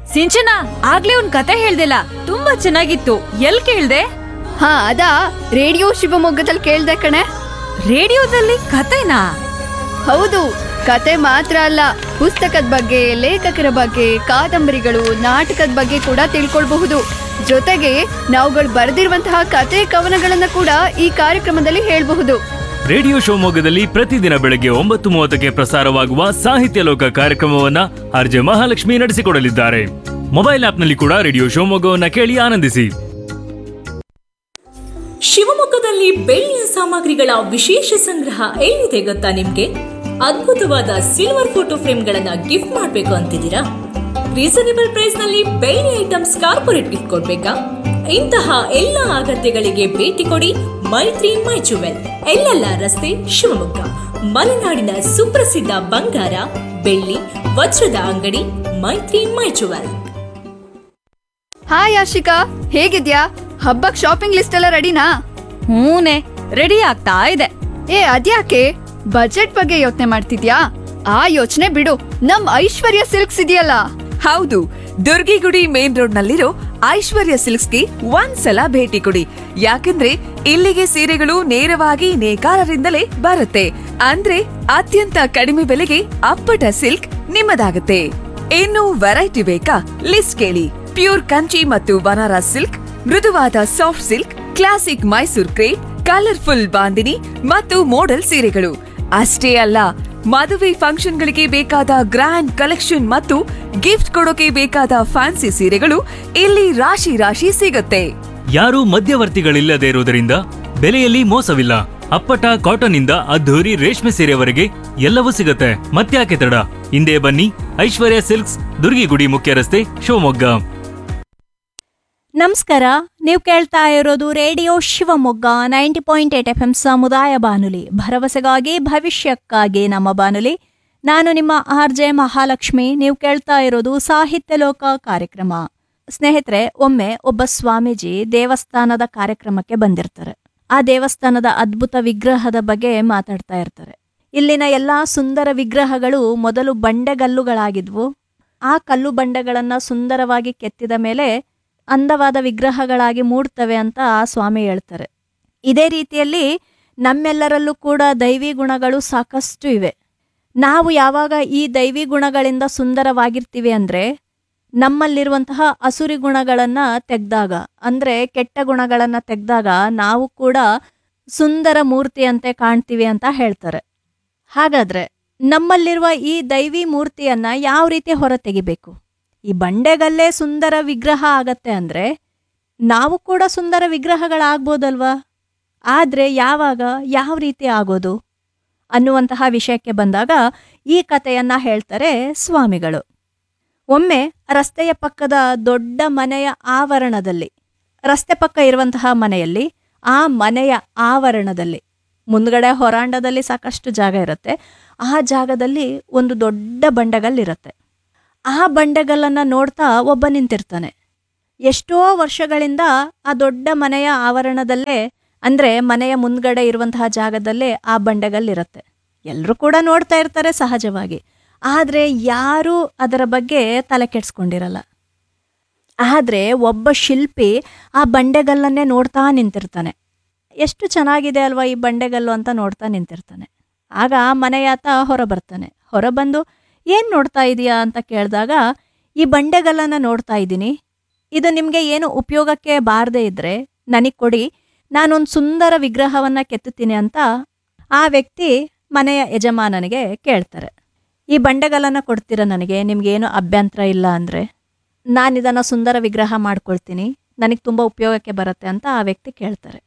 ಸಿಂಚನ ಆಗ್ಲೇ ಒಂದ್ ಕತೆ ಹೇಳ್ದಿಲ್ಲ ತುಂಬಾ ಚೆನ್ನಾಗಿತ್ತು ಎಲ್ ಕೇಳ್ದೆ ಹಾ ಅದಾ ರೇಡಿಯೋ ಶಿವಮೊಗ್ಗದಲ್ಲಿ ಕೇಳ್ದೆ ಕಣೆ ರೇಡಿಯೋದಲ್ಲಿ ಕತೆನಾ ಹೌದು ಕತೆ ಮಾತ್ರ ಅಲ್ಲ ಪುಸ್ತಕದ ಬಗ್ಗೆ ಲೇಖಕರ ಬಗ್ಗೆ ಕಾದಂಬರಿಗಳು ನಾಟಕದ ಬಗ್ಗೆ ಕೂಡ ತಿಳ್ಕೊಳ್ಬಹುದು ಜೊತೆಗೆ ನಾವುಗಳು ಬರೆದಿರುವಂತಹ ಕತೆ ಕವನಗಳನ್ನ ಕೂಡ ಈ ಕಾರ್ಯಕ್ರಮದಲ್ಲಿ ಹೇಳ್ಬಹುದು ರೇಡಿಯೋ ಶಿವಮೊಗ್ಗದಲ್ಲಿ ಪ್ರತಿದಿನ ಬೆಳಗ್ಗೆ ಒಂಬತ್ತು ಮೂವತ್ತಕ್ಕೆ ಪ್ರಸಾರವಾಗುವ ಸಾಹಿತ್ಯ ಲೋಕ ಕಾರ್ಯಕ್ರಮವನ್ನ ಆರ್ಜೆ ಮಹಾಲಕ್ಷ್ಮಿ ನಡೆಸಿಕೊಡಲಿದ್ದಾರೆ ಮೊಬೈಲ್ ಆಪ್ನಲ್ಲಿ ಕೂಡ ರೇಡಿಯೋ ಶಿವಮೊಗ್ಗವನ್ನ ಕೇಳಿ ಆನಂದಿಸಿ ಶಿವಮೊಗ್ಗದಲ್ಲಿ ಬೆಳ್ಳಿಯ ಸಾಮಗ್ರಿಗಳ ವಿಶೇಷ ಸಂಗ್ರಹ ಎಲ್ಲಿದೆ ಗೊತ್ತಾ ನಿಮ್ಗೆ ಅದ್ಭುತವಾದ ಸಿಲ್ವರ್ ಫೋಟೋ ಫ್ರೇಮ್ಗಳನ್ನ ಗಿಫ್ಟ್ ಮಾಡಬೇಕು ಅಂತಿದ್ದೀರಾ ರೀಸನೇಬಲ್ ಪ್ರೈಸ್ ನಲ್ಲಿ ಬೆಳ್ಳಿ ಐಟಮ್ಸ್ ಕಾರ್ಪೊರೇಟ್ ಗಿಫ್ಟ್ ಕೊಡ್ಬೇಕಾ ಇಂತಹ ಎಲ್ಲ ಅಗತ್ಯಗಳಿಗೆ ಭೇಟಿ ಕೊಡಿ ಮೈತ್ರಿ ಮೈ ಜುವೆಲ್ ಎಲ್ಲೆಲ್ಲ ರಸ್ತೆ ಶಿವಮೊಗ್ಗ ಮಲೆನಾಡಿನ ಸುಪ್ರಸಿದ್ಧ ಬಂಗಾರ ಬೆಳ್ಳಿ ವಜ್ರದ ಅಂಗಡಿ ಮೈತ್ರಿ ಮೈ ಜುವೆಲ್ ಹಾಯ್ ಆಶಿಕಾ ಹೇಗಿದ್ಯಾ ಹಬ್ಬಕ್ ಶಾಪಿಂಗ್ ಲಿಸ್ಟ್ ಎಲ್ಲ ರೆಡಿನಾ ಹೂನೆ ರೆಡಿ ಆಗ್ತಾ ಇದೆ ಏ ಅದ್ಯಾಕೆ ಬಜೆಟ್ ಬಗ್ಗೆ ಯೋಚನೆ ಮಾಡ್ತಿದ್ಯಾ ಆ ಯೋಚನೆ ಬಿಡು ನಮ್ ಐಶ್ವರ್ಯ ಸಿಲ್ಕ್ಸ್ ಇದೆಯಲ್ಲ ಹೌದು ದುರ್ಗಿಗುಡಿ ಮೇನ್ ರೋಡ್ ನಲ್ಲಿರೋ ಐಶ್ವರ್ಯ ಸಿಲ್ಕ್ಸ್ಗೆ ಒಂದ್ಸಲ ಭೇಟಿ ಕೊಡಿ ಯಾಕಂದ್ರೆ ಇಲ್ಲಿಗೆ ಸೀರೆಗಳು ನೇರವಾಗಿ ನೇಕಾರರಿಂದಲೇ ಬರುತ್ತೆ ಅಂದ್ರೆ ಅತ್ಯಂತ ಕಡಿಮೆ ಬೆಲೆಗೆ ಅಪ್ಪಟ ಸಿಲ್ಕ್ ನಿಮ್ಮದಾಗುತ್ತೆ ಇನ್ನು ವೆರೈಟಿ ಬೇಕಾ ಲಿಸ್ಟ್ ಕೇಳಿ ಪ್ಯೂರ್ ಕಂಚಿ ಮತ್ತು ಬನಾರಸ್ ಸಿಲ್ಕ್ ಮೃದುವಾದ soft silk classic Mysore crepe colourful bandhani ಮತ್ತು ಮೋಡಲ್ ಸೀರೆಗಳು ಅಷ್ಟೇ ಅಲ್ಲ ಮದುವೆ ಫಂಕ್ಷನ್ಗಳಿಗೆ ಬೇಕಾದ ಗ್ರ್ಯಾಂಡ್ ಕಲೆಕ್ಷನ್ ಮತ್ತು ಗಿಫ್ಟ್ ಕೊಡೋಕೆ ಬೇಕಾದ ಫ್ಯಾನ್ಸಿ ಸೀರೆಗಳು ಇಲ್ಲಿ ರಾಶಿ ರಾಶಿ ಸಿಗುತ್ತೆ ಯಾರೂ ಮಧ್ಯವರ್ತಿಗಳಿಲ್ಲದೆ ಇರುವುದರಿಂದ ಬೆಲೆಯಲ್ಲಿ ಮೋಸವಿಲ್ಲ ಅಪ್ಪಟ ಕಾಟನ್ ಇಂದ ಅದ್ಧೂರಿ ರೇಷ್ಮೆ ಸೀರೆವರೆಗೆ ಎಲ್ಲವೂ ಸಿಗುತ್ತೆ ಮತ್ತ್ಯಾಕೆ ತಡ ಹಿಂದೆ ಬನ್ನಿ ಐಶ್ವರ್ಯ ಸಿಲ್ಕ್ಸ್ ದುರ್ಗಿಗುಡಿ ಮುಖ್ಯ ರಸ್ತೆ ಶಿವಮೊಗ್ಗ ನಮಸ್ಕಾರ ನೀವು ಕೇಳ್ತಾ ಇರೋದು radio Shivamogga ninety point eight F M ಸಮುದಾಯ ಬಾನುಲಿ ಭರವಸೆಗಾಗಿ ಭವಿಷ್ಯಕ್ಕಾಗಿ ನಮ್ಮ ಬಾನುಲಿ ನಾನು ನಿಮ್ಮ ಆರ್ ಜೆ ಮಹಾಲಕ್ಷ್ಮಿ ನೀವು ಕೇಳ್ತಾ ಇರೋದು ಸಾಹಿತ್ಯ ಲೋಕ ಕಾರ್ಯಕ್ರಮ ಸ್ನೇಹಿತರೆ ಒಮ್ಮೆ ಒಬ್ಬ ಸ್ವಾಮೀಜಿ ದೇವಸ್ಥಾನದ ಕಾರ್ಯಕ್ರಮಕ್ಕೆ ಬಂದಿರ್ತಾರೆ ಆ ದೇವಸ್ಥಾನದ ಅದ್ಭುತ ವಿಗ್ರಹದ ಬಗ್ಗೆ ಮಾತಾಡ್ತಾ ಇರ್ತಾರೆ ಇಲ್ಲಿನ ಎಲ್ಲಾ ಸುಂದರ ವಿಗ್ರಹಗಳು ಮೊದಲು ಬಂಡೆಗಲ್ಲುಗಳಾಗಿದ್ವು ಆ ಕಲ್ಲು ಬಂಡೆಗಳನ್ನ ಸುಂದರವಾಗಿ ಕೆತ್ತಿದ ಮೇಲೆ ಅಂದವಾದ ವಿಗ್ರಹಗಳಾಗಿ ಮೂಡ್ತವೆ ಅಂತ ಆ ಸ್ವಾಮಿ ಹೇಳ್ತಾರೆ ಇದೇ ರೀತಿಯಲ್ಲಿ ನಮ್ಮೆಲ್ಲರಲ್ಲೂ ಕೂಡ ದೈವಿ ಗುಣಗಳು ಸಾಕಷ್ಟು ಇವೆ ನಾವು ಯಾವಾಗ ಈ ದೈವಿ ಗುಣಗಳಿಂದ ಸುಂದರವಾಗಿರ್ತೀವಿ ಅಂದರೆ ನಮ್ಮಲ್ಲಿರುವಂತಹ ಅಸುರಿ ಗುಣಗಳನ್ನು ತೆಗೆದಾಗ ಅಂದರೆ ಕೆಟ್ಟ ಗುಣಗಳನ್ನು ತೆಗೆದಾಗ ನಾವು ಕೂಡ ಸುಂದರ ಮೂರ್ತಿಯಂತೆ ಕಾಣ್ತೀವಿ ಅಂತ ಹೇಳ್ತಾರೆ ಹಾಗಾದ್ರೆ ನಮ್ಮಲ್ಲಿರುವ ಈ ದೈವಿ ಮೂರ್ತಿಯನ್ನ ಯಾವ ರೀತಿ ಹೊರ ತೆಗಿಬೇಕು ಈ ಬಂಡೆಗಲ್ಲೇ ಸುಂದರ ವಿಗ್ರಹ ಆಗತ್ತೆ ಅಂದ್ರೆ ನಾವು ಕೂಡ ಸುಂದರ ವಿಗ್ರಹಗಳಾಗ್ಬೋದಲ್ವಾ ಆದ್ರೆ ಯಾವಾಗ ಯಾವ ರೀತಿ ಆಗೋದು ಅನ್ನುವಂತಹ ವಿಷಯಕ್ಕೆ ಬಂದಾಗ ಈ ಕಥೆಯನ್ನ ಹೇಳ್ತಾರೆ ಸ್ವಾಮಿಗಳು ಒಮ್ಮೆ ರಸ್ತೆಯ ಪಕ್ಕದ ದೊಡ್ಡ ಮನೆಯ ಆವರಣದಲ್ಲಿ ರಸ್ತೆ ಪಕ್ಕ ಇರುವಂತಹ ಮನೆಯಲ್ಲಿ ಆ ಮನೆಯ ಆವರಣದಲ್ಲಿ ಮುಂದ್ಗಡೆ ಹೊರಾಂಡದಲ್ಲಿ ಸಾಕಷ್ಟು ಜಾಗ ಇರುತ್ತೆ ಆ ಜಾಗದಲ್ಲಿ ಒಂದು ದೊಡ್ಡ ಬಂಡೆಗಲ್ಲಿರುತ್ತೆ ಆ ಬಂಡೆಗಲ್ಲನ್ನು ನೋಡ್ತಾ ಒಬ್ಬ ನಿಂತಿರ್ತಾನೆ ಎಷ್ಟೋ ವರ್ಷಗಳಿಂದ ಆ ದೊಡ್ಡ ಮನೆಯ ಆವರಣದಲ್ಲೇ ಅಂದರೆ ಮನೆಯ ಮುಂದ್ಗಡೆ ಇರುವಂತಹ ಜಾಗದಲ್ಲೇ ಆ ಬಂಡೆಗಲ್ಲಿರುತ್ತೆ ಎಲ್ಲರೂ ಕೂಡ ನೋಡ್ತಾ ಇರ್ತಾರೆ ಸಹಜವಾಗಿ ಆದರೆ ಯಾರೂ ಅದರ ಬಗ್ಗೆ ತಲೆ ಕೆಡ್ಸ್ಕೊಂಡಿರಲ್ಲ ಆದರೆ ಒಬ್ಬ ಶಿಲ್ಪಿ ಆ ಬಂಡೆಗಲ್ಲನ್ನೇ ನೋಡ್ತಾ ನಿಂತಿರ್ತಾನೆ ಎಷ್ಟು ಚೆನ್ನಾಗಿದೆ ಅಲ್ವಾ ಈ ಬಂಡೆಗಲ್ಲು ಅಂತ ನೋಡ್ತಾ ನಿಂತಿರ್ತಾನೆ ಆಗ ಆ ಮನೆಯಾತ ಹೊರ ಬರ್ತಾನೆ ಹೊರ ಬಂದು ಏನು ನೋಡ್ತಾ ಇದೀಯಾ ಅಂತ ಕೇಳಿದಾಗ ಈ ಬಂಡೆಗಲ್ಲನ್ನು ನೋಡ್ತಾ ಇದ್ದೀನಿ ಇದು ನಿಮಗೆ ಏನು ಉಪಯೋಗಕ್ಕೆ ಬಾರದೇ ಇದ್ದರೆ ನನಗೆ ಕೊಡಿ ನಾನೊಂದು ಸುಂದರ ವಿಗ್ರಹವನ್ನು ಕೆತ್ತುತ್ತೀನಿ ಅಂತ ಆ ವ್ಯಕ್ತಿ ಮನೆಯ ಯಜಮಾನನಿಗೆ ಕೇಳ್ತಾರೆ ಈ ಬಂಡೆಗಲ್ಲನ್ನು ಕೊಡ್ತೀರಾ ನನಗೆ ನಿಮಗೇನು ಅಭ್ಯಂತರ ಇಲ್ಲ ಅಂದರೆ ನಾನು ಇದನ್ನು ಸುಂದರ ವಿಗ್ರಹ ಮಾಡ್ಕೊಳ್ತೀನಿ ನನಗೆ ತುಂಬ ಉಪಯೋಗಕ್ಕೆ ಬರುತ್ತೆ ಅಂತ ಆ ವ್ಯಕ್ತಿ ಕೇಳ್ತಾರೆ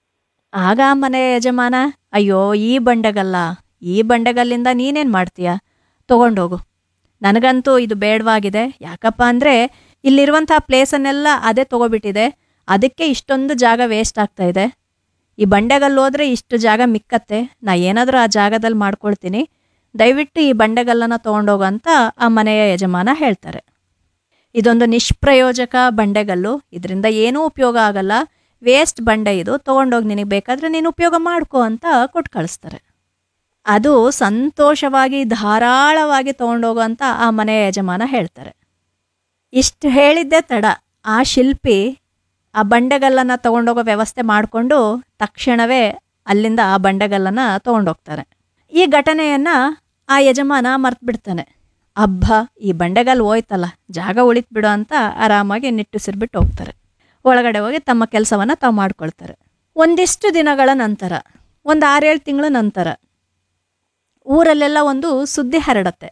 ಆಗ ಆ ಮನೆಯ ಯಜಮಾನ ಅಯ್ಯೋ ಈ ಬಂಡೆಗಲ್ಲ ಈ ಬಂಡೆಗಲ್ಲಿಂದ ನೀನೇನು ಮಾಡ್ತೀಯಾ ತಗೊಂಡೋಗು ನನಗಂತೂ ಇದು ಬೇಡವಾಗಿದೆ ಯಾಕಪ್ಪ ಅಂದರೆ ಇಲ್ಲಿರುವಂಥ ಪ್ಲೇಸನ್ನೆಲ್ಲ ಅದೇ ತಗೋಬಿಟ್ಟಿದೆ ಅದಕ್ಕೆ ಇಷ್ಟೊಂದು ಜಾಗ ವೇಸ್ಟ್ ಆಗ್ತಾ ಇದೆ ಈ ಬಂಡೆಗಲ್ಲು ಹೋದ್ರೆ ಇಷ್ಟು ಜಾಗ ಮಿಕ್ಕತ್ತೆ ನಾ ಏನಾದರೂ ಆ ಜಾಗದಲ್ಲಿ ಮಾಡ್ಕೊಳ್ತೀನಿ ದಯವಿಟ್ಟು ಈ ಬಂಡೆಗಲ್ಲನ್ನು ತೊಗೊಂಡೋಗು ಅಂತ ಆ ಮನೆಯ ಯಜಮಾನ ಹೇಳ್ತಾರೆ ಇದೊಂದು ನಿಷ್ಪ್ರಯೋಜಕ ಬಂಡೆಗಲ್ಲು ಇದರಿಂದ ಏನೂ ಉಪಯೋಗ ಆಗಲ್ಲ ವೇಸ್ಟ್ ಬಂಡೆ ಇದು ತೊಗೊಂಡೋಗಿ ನಿನಗೆ ಬೇಕಾದರೆ ನೀನು ಉಪಯೋಗ ಮಾಡ್ಕೋ ಅಂತ ಕೊಟ್ಟು ಕಳಿಸ್ತಾರೆ ಅದು ಸಂತೋಷವಾಗಿ ಧಾರಾಳವಾಗಿ ತೊಗೊಂಡೋಗು ಅಂತ ಆ ಮನೆಯ ಯಜಮಾನ ಹೇಳ್ತಾರೆ ಇಷ್ಟು ಹೇಳಿದ್ದೆ ತಡ ಆ ಶಿಲ್ಪಿ ಆ ಬಂಡೆಗಲ್ಲನ್ನು ತಗೊಂಡೋಗೋ ವ್ಯವಸ್ಥೆ ಮಾಡಿಕೊಂಡು ತಕ್ಷಣವೇ ಅಲ್ಲಿಂದ ಆ ಬಂಡೆಗಲ್ಲನ್ನು ತೊಗೊಂಡೋಗ್ತಾರೆ ಈ ಘಟನೆಯನ್ನು ಆ ಯಜಮಾನ ಮರ್ತ್ಬಿಡ್ತಾನೆ ಅಬ್ಬ ಈ ಬಂಡೆಗಲ್ಲು ಹೋಯ್ತಲ್ಲ ಜಾಗ ಉಳಿತು ಬಿಡು ಅಂತ ಆರಾಮಾಗಿ ನಿಟ್ಟುಸಿರ್ಬಿಟ್ಟು ಹೋಗ್ತಾರೆ ಒಳಗಡೆ ಹೋಗಿ ತಮ್ಮ ಕೆಲಸವನ್ನು ತಾವು ಮಾಡ್ಕೊಳ್ತಾರೆ ಒಂದಿಷ್ಟು ದಿನಗಳ ನಂತರ ಒಂದು ಆರೇಳು ತಿಂಗಳ ನಂತರ ಊರಲ್ಲೆಲ್ಲ ಒಂದು ಸುದ್ದಿ ಹರಡತ್ತೆ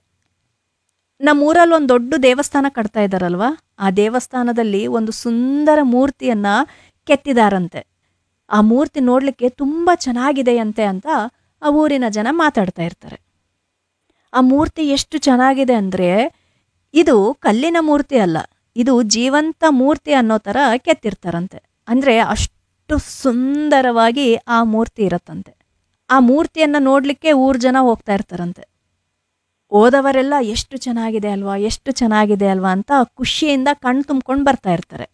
ನಮ್ಮ ಊರಲ್ಲಿ ಒಂದು ದೊಡ್ಡ ದೇವಸ್ಥಾನ ಕಟ್ತಾ ಇದ್ದಾರಲ್ವ ಆ ದೇವಸ್ಥಾನದಲ್ಲಿ ಒಂದು ಸುಂದರ ಮೂರ್ತಿಯನ್ನ ಕೆತ್ತಿದಾರಂತೆ ಆ ಮೂರ್ತಿ ನೋಡಲಿಕ್ಕೆ ತುಂಬ ಚೆನ್ನಾಗಿದೆಯಂತೆ ಅಂತ ಆ ಊರಿನ ಜನ ಮಾತಾಡ್ತಾ ಇರ್ತಾರೆ ಆ ಮೂರ್ತಿ ಎಷ್ಟು ಚೆನ್ನಾಗಿದೆ ಅಂದರೆ ಇದು ಕಲ್ಲಿನ ಮೂರ್ತಿ ಅಲ್ಲ ಇದು ಜೀವಂತ ಮೂರ್ತಿ ಅನ್ನೋ ಥರ ಕೆತ್ತಿರ್ತಾರಂತೆ ಅಂದರೆ ಅಷ್ಟು ಸುಂದರವಾಗಿ ಆ ಮೂರ್ತಿ ಇರತ್ತಂತೆ ಆ ಮೂರ್ತಿಯನ್ನು ನೋಡಲಿಕ್ಕೆ ಊರ್ ಜನ ಹೋಗ್ತಾ ಇರ್ತಾರಂತೆ ಓದವರೆಲ್ಲ ಎಷ್ಟು ಚೆನ್ನಾಗಿದೆ ಅಲ್ವಾ ಎಷ್ಟು ಚೆನ್ನಾಗಿದೆ ಅಲ್ವಾ ಅಂತ ಖುಷಿಯಿಂದ ಕಣ್ ತುಂಬ್ಕೊಂಡು ಬರ್ತಾ ಇರ್ತಾರೆ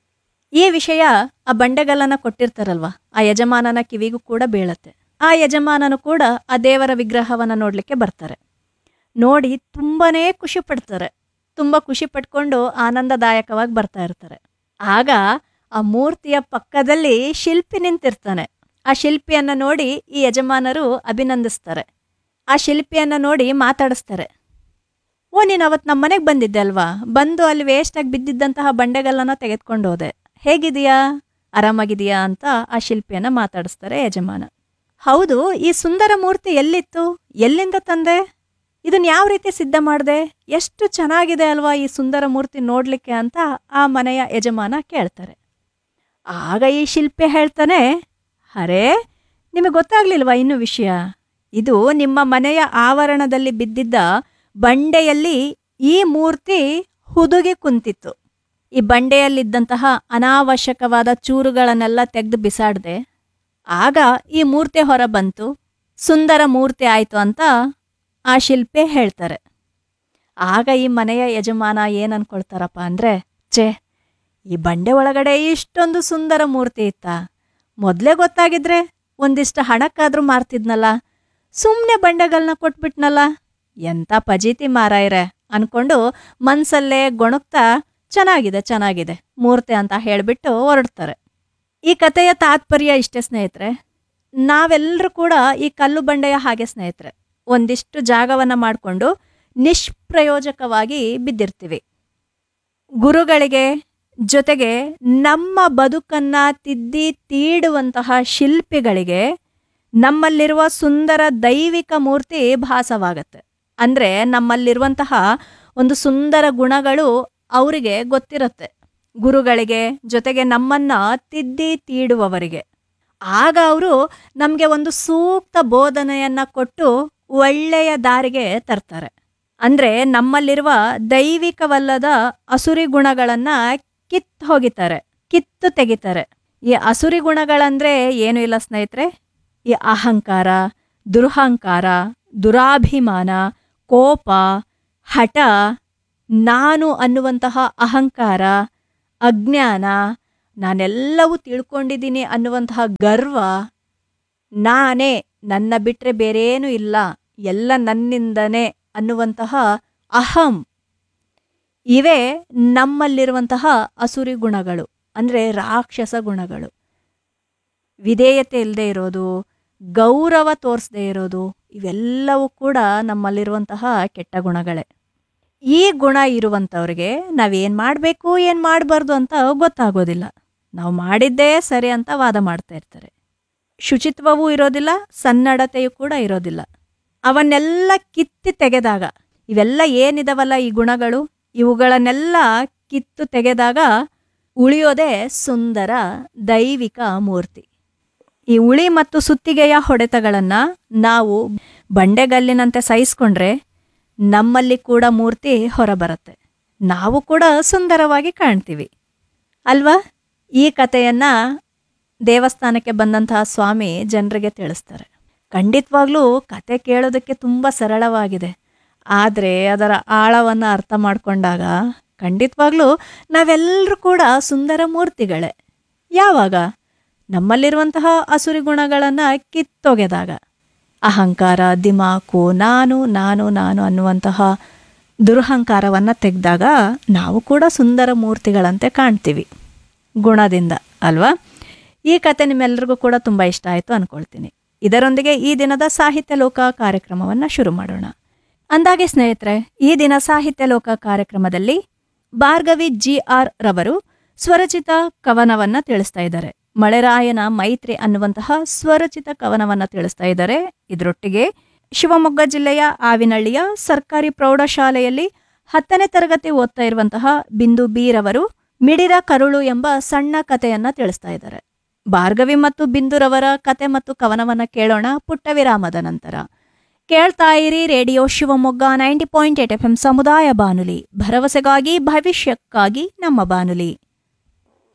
ಈ ವಿಷಯ ಆ ಬಂಡೆಗಲ್ಲನ ಕೊಟ್ಟಿರ್ತಾರಲ್ವ ಆ ಯಜಮಾನನ ಕಿವಿಗೂ ಕೂಡ ಬೀಳತ್ತೆ ಆ ಯಜಮಾನನು ಕೂಡ ಆ ದೇವರ ವಿಗ್ರಹವನ್ನ ನೋಡ್ಲಿಕ್ಕೆ ಬರ್ತಾರೆ ನೋಡಿ ತುಂಬಾನೇ ಖುಷಿ ಪಡ್ತಾರೆ ತುಂಬ ಖುಷಿ ಪಟ್ಕೊಂಡು ಆನಂದದಾಯಕವಾಗಿ ಬರ್ತಾ ಇರ್ತಾರೆ ಆಗ ಆ ಮೂರ್ತಿಯ ಪಕ್ಕದಲ್ಲಿ ಶಿಲ್ಪಿ ನಿಂತಿರ್ತಾನೆ ಆ ಶಿಲ್ಪಿಯನ್ನ ನೋಡಿ ಈ ಯಜಮಾನರು ಅಭಿನಂದಿಸ್ತಾರೆ ಆ ಶಿಲ್ಪಿಯನ್ನ ನೋಡಿ ಮಾತಾಡಿಸ್ತಾರೆ ಓ ನೀನು ಅವತ್ತು ನಮ್ಮ ಮನೆಗೆ ಬಂದಿದ್ದೆ ಅಲ್ವಾ ಬಂದು ಅಲ್ಲಿ ವೇಸ್ಟಾಗಿ ಬಿದ್ದಿದ್ದಂತಹ ಬಂಡೆಗಲ್ಲನ ತೆಗೆದುಕೊಂಡು ಹೋದೆ ಹೇಗಿದೆಯಾ ಆರಾಮಾಗಿದೆಯಾ ಅಂತ ಆ ಶಿಲ್ಪಿಯನ್ನ ಮಾತಾಡಿಸ್ತಾರೆ ಯಜಮಾನ ಹೌದು ಈ ಸುಂದರ ಮೂರ್ತಿ ಎಲ್ಲಿತ್ತು ಎಲ್ಲಿಂದ ತಂದೆ ಇದನ್ನ ಯಾವ ರೀತಿ ಸಿದ್ಧ ಮಾಡಿದೆ ಎಷ್ಟು ಚೆನ್ನಾಗಿದೆ ಅಲ್ವಾ ಈ ಸುಂದರ ಮೂರ್ತಿ ನೋಡ್ಲಿಕ್ಕೆ ಅಂತ ಆ ಮನೆಯ ಯಜಮಾನ ಕೇಳ್ತಾರೆ ಆಗ ಈ ಶಿಲ್ಪಿ ಹೇಳ್ತಾನೆ ಅರೇ ನಿಮಗೆ ಗೊತ್ತಾಗ್ಲಿಲ್ವಾ ಇನ್ನು ವಿಷಯ ಇದು ನಿಮ್ಮ ಮನೆಯ ಆವರಣದಲ್ಲಿ ಬಿದ್ದಿದ್ದ ಬಂಡೆಯಲ್ಲಿ ಈ ಮೂರ್ತಿ ಹುದುಗಿ ಕುಂತಿತ್ತು ಈ ಬಂಡೆಯಲ್ಲಿದ್ದಂತಹ ಅನಾವಶ್ಯಕವಾದ ಚೂರುಗಳನ್ನೆಲ್ಲ ತೆಗೆದು ಬಿಸಾಡ್ದೆ ಆಗ ಈ ಮೂರ್ತಿ ಹೊರ ಬಂತು ಸುಂದರ ಮೂರ್ತಿ ಆಯಿತು ಅಂತ ಆ ಶಿಲ್ಪಿ ಹೇಳ್ತಾರೆ ಆಗ ಈ ಮನೆಯ ಯಜಮಾನ ಏನು ಅನ್ಕೊಳ್ತಾರಪ್ಪ ಅಂದರೆ ಛೇ ಈ ಬಂಡೆ ಒಳಗಡೆ ಇಷ್ಟೊಂದು ಸುಂದರ ಮೂರ್ತಿ ಇತ್ತಾ ಮೊದಲೇ ಗೊತ್ತಾಗಿದ್ರೆ ಒಂದಿಷ್ಟು ಹಣಕ್ಕಾದ್ರೂ ಮಾರ್ತಿದ್ನಲ್ಲ ಸುಮ್ಮನೆ ಬಂಡೆಗಳನ್ನ ಕೊಟ್ಬಿಟ್ನಲ್ಲ ಎಂಥ ಪಜೀತಿ ಮಾರಾಯ್ರೆ ಅನ್ಕೊಂಡು ಮನ್ಸಲ್ಲೇ ಗೊಣಗ್ತಾ ಚೆನ್ನಾಗಿದೆ ಚೆನ್ನಾಗಿದೆ ಮೂರ್ತಿ ಅಂತ ಹೇಳಿಬಿಟ್ಟು ಹೊರಡ್ತಾರೆ ಈ ಕಥೆಯ ತಾತ್ಪರ್ಯ ಇಷ್ಟೇ ಸ್ನೇಹಿತರೆ ನಾವೆಲ್ಲರೂ ಕೂಡ ಈ ಕಲ್ಲು ಬಂಡೆಯ ಹಾಗೆ ಸ್ನೇಹಿತರೆ ಒಂದಿಷ್ಟು ಜಾಗವನ್ನು ಮಾಡಿಕೊಂಡು ನಿಷ್ಪ್ರಯೋಜಕವಾಗಿ ಬಿದ್ದಿರ್ತೀವಿ ಗುರುಗಳಿಗೆ ಜೊತೆಗೆ ನಮ್ಮ ಬದುಕನ್ನ ತಿದ್ದಿ ತೀಡುವಂತಹ ಶಿಲ್ಪಿಗಳಿಗೆ ನಮ್ಮಲ್ಲಿರುವ ಸುಂದರ ದೈವಿಕ ಮೂರ್ತಿ ಭಾಸವಾಗತ್ತೆ ಅಂದರೆ ನಮ್ಮಲ್ಲಿರುವಂತಹ ಒಂದು ಸುಂದರ ಗುಣಗಳು ಅವರಿಗೆ ಗೊತ್ತಿರುತ್ತೆ ಗುರುಗಳಿಗೆ ಜೊತೆಗೆ ನಮ್ಮನ್ನ ತಿದ್ದಿ ತೀಡುವವರಿಗೆ ಆಗ ಅವರು ನಮಗೆ ಒಂದು ಸೂಕ್ತ ಬೋಧನೆಯನ್ನ ಕೊಟ್ಟು ಒಳ್ಳೆಯ ದಾರಿಗೆ ತರ್ತಾರೆ ಅಂದರೆ ನಮ್ಮಲ್ಲಿರುವ ದೈವಿಕವಲ್ಲದ ಅಸುರಿ ಗುಣಗಳನ್ನ ಕಿತ್ತು ಹೋಗಿತಾರೆ ಕಿತ್ತು ತೆಗಿತಾರೆ ಈ ಅಸುರಿ ಗುಣಗಳಂದ್ರೆ ಏನು ಇಲ್ಲ ಸ್ನೇಹಿತರೆ ಈ ಅಹಂಕಾರ ದುರಹಂಕಾರ ದುರಾಭಿಮಾನ ಕೋಪ ಹಠ ನಾನು ಅನ್ನುವಂತಹ ಅಹಂಕಾರ ಅಜ್ಞಾನ ನಾನೆಲ್ಲವೂ ತಿಳ್ಕೊಂಡಿದ್ದೀನಿ ಅನ್ನುವಂತಹ ಗರ್ವ ನಾನೇ ನನ್ನ ಬಿಟ್ಟರೆ ಬೇರೇನೂ ಇಲ್ಲ ಎಲ್ಲ ನನ್ನಿಂದನೇ ಅನ್ನುವಂತಹ ಅಹಂ ಇವೇ ನಮ್ಮಲ್ಲಿರುವಂತಹ ಅಸುರಿ ಗುಣಗಳು ಅಂದರೆ ರಾಕ್ಷಸ ಗುಣಗಳು ವಿಧೇಯತೆ ಇಲ್ಲದೆ ಇರೋದು ಗೌರವ ತೋರಿಸದೇ ಇರೋದು ಇವೆಲ್ಲವೂ ಕೂಡ ನಮ್ಮಲ್ಲಿರುವಂತಹ ಕೆಟ್ಟ ಗುಣಗಳೇ ಈ ಗುಣ ಇರುವಂಥವ್ರಿಗೆ ನಾವೇನು ಮಾಡಬೇಕು ಏನು ಮಾಡಬಾರ್ದು ಅಂತ ಗೊತ್ತಾಗೋದಿಲ್ಲ ನಾವು ಮಾಡಿದ್ದೇ ಸರಿ ಅಂತ ವಾದ ಮಾಡ್ತಾ ಇರ್ತಾರೆ ಶುಚಿತ್ವವೂ ಇರೋದಿಲ್ಲ ಸನ್ನಡತೆಯೂ ಕೂಡ ಇರೋದಿಲ್ಲ ಅವನ್ನೆಲ್ಲ ಕಿತ್ತಿ ತೆಗೆದಾಗ ಇವೆಲ್ಲ ಏನಿದಾವಲ್ಲ ಈ ಗುಣಗಳು ಇವುಗಳನ್ನೆಲ್ಲ ಕಿತ್ತು ತೆಗೆದಾಗ ಉಳಿಯೋದೇ ಸುಂದರ ದೈವಿಕ ಮೂರ್ತಿ ಈ ಉಳಿ ಮತ್ತು ಸುತ್ತಿಗೆಯ ಹೊಡೆತಗಳನ್ನು ನಾವು ಬಂಡೆಗಲ್ಲಿನಂತೆ ಸಹಿಸ್ಕೊಂಡ್ರೆ ನಮ್ಮಲ್ಲಿ ಕೂಡ ಮೂರ್ತಿ ಹೊರಬರುತ್ತೆ ನಾವು ಕೂಡ ಸುಂದರವಾಗಿ ಕಾಣ್ತೀವಿ ಅಲ್ವಾ ಈ ಕಥೆಯನ್ನ ದೇವಸ್ಥಾನಕ್ಕೆ ಬಂದಂತಹ ಸ್ವಾಮಿ ಜನರಿಗೆ ತಿಳಿಸ್ತಾರೆ ಖಂಡಿತವಾಗ್ಲೂ ಕತೆ ಕೇಳೋದಕ್ಕೆ ತುಂಬ ಸರಳವಾಗಿದೆ ಆದರೆ ಅದರ ಆಳವನ್ನು ಅರ್ಥ ಮಾಡಿಕೊಂಡಾಗ ಖಂಡಿತವಾಗ್ಲೂ ನಾವೆಲ್ಲರೂ ಕೂಡ ಸುಂದರ ಮೂರ್ತಿಗಳೇ ಯಾವಾಗ ನಮ್ಮಲ್ಲಿರುವಂತಹ ಅಸುರಿ ಗುಣಗಳನ್ನು ಕಿತ್ತೊಗೆದಾಗ ಅಹಂಕಾರ ದಿಮಾಕು ನಾನು ನಾನು ನಾನು ಅನ್ನುವಂತಹ ದುರಹಂಕಾರವನ್ನು ತೆಗೆದಾಗ ನಾವು ಕೂಡ ಸುಂದರ ಮೂರ್ತಿಗಳಂತೆ ಕಾಣ್ತೀವಿ ಗುಣದಿಂದ ಅಲ್ವಾ ಈ ಕತೆ ನಿಮ್ಮೆಲ್ಲರಿಗೂ ಕೂಡ ತುಂಬ ಇಷ್ಟ ಆಯಿತು ಅಂದ್ಕೊಳ್ತೀನಿ ಇದರೊಂದಿಗೆ ಈ ದಿನದ ಸಾಹಿತ್ಯ ಲೋಕ ಕಾರ್ಯಕ್ರಮವನ್ನು ಶುರು ಮಾಡೋಣ ಅಂದಾಗೆ ಸ್ನೇಹಿತರೆ ಈ ದಿನ ಸಾಹಿತ್ಯ ಲೋಕ ಕಾರ್ಯಕ್ರಮದಲ್ಲಿ ಭಾರ್ಗವಿ ಜಿ ಆರ್ ರವರು ಸ್ವರಚಿತ ಕವನವನ್ನ ತಿಳಿಸ್ತಾ ಇದ್ದಾರೆ ಮಳೆರಾಯನ ಮೈತ್ರಿ ಅನ್ನುವಂತಹ ಸ್ವರಚಿತ ಕವನವನ್ನ ತಿಳಿಸ್ತಾ ಇದ್ದಾರೆ ಇದರೊಟ್ಟಿಗೆ ಶಿವಮೊಗ್ಗ ಜಿಲ್ಲೆಯ ಆವಿನಹಳ್ಳಿಯ ಸರ್ಕಾರಿ ಪ್ರೌಢಶಾಲೆಯಲ್ಲಿ ಹತ್ತನೇ ತರಗತಿ ಓದ್ತಾ ಇರುವಂತಹ ಬಿಂದು ಬಿ ರವರು ಮಿಡಿರ ಕರುಳು ಎಂಬ ಸಣ್ಣ ಕಥೆಯನ್ನ ತಿಳಿಸ್ತಾ ಇದ್ದಾರೆ ಭಾರ್ಗವಿ ಮತ್ತು ಬಿಂದುರವರ ಕತೆ ಮತ್ತು ಕವನವನ್ನ ಕೇಳೋಣ ಪುಟ್ಟ ವಿರಾಮದ ನಂತರ ಕೇಳ್ತಾ ಇರಿ radio Shivamogga ninety point eight F M ಸಮುದಾಯ ಬಾನುಲಿ ಭರವಸೆಗಾಗಿ ಭವಿಷ್ಯಕ್ಕಾಗಿ ನಮ್ಮ ಬಾನುಲಿ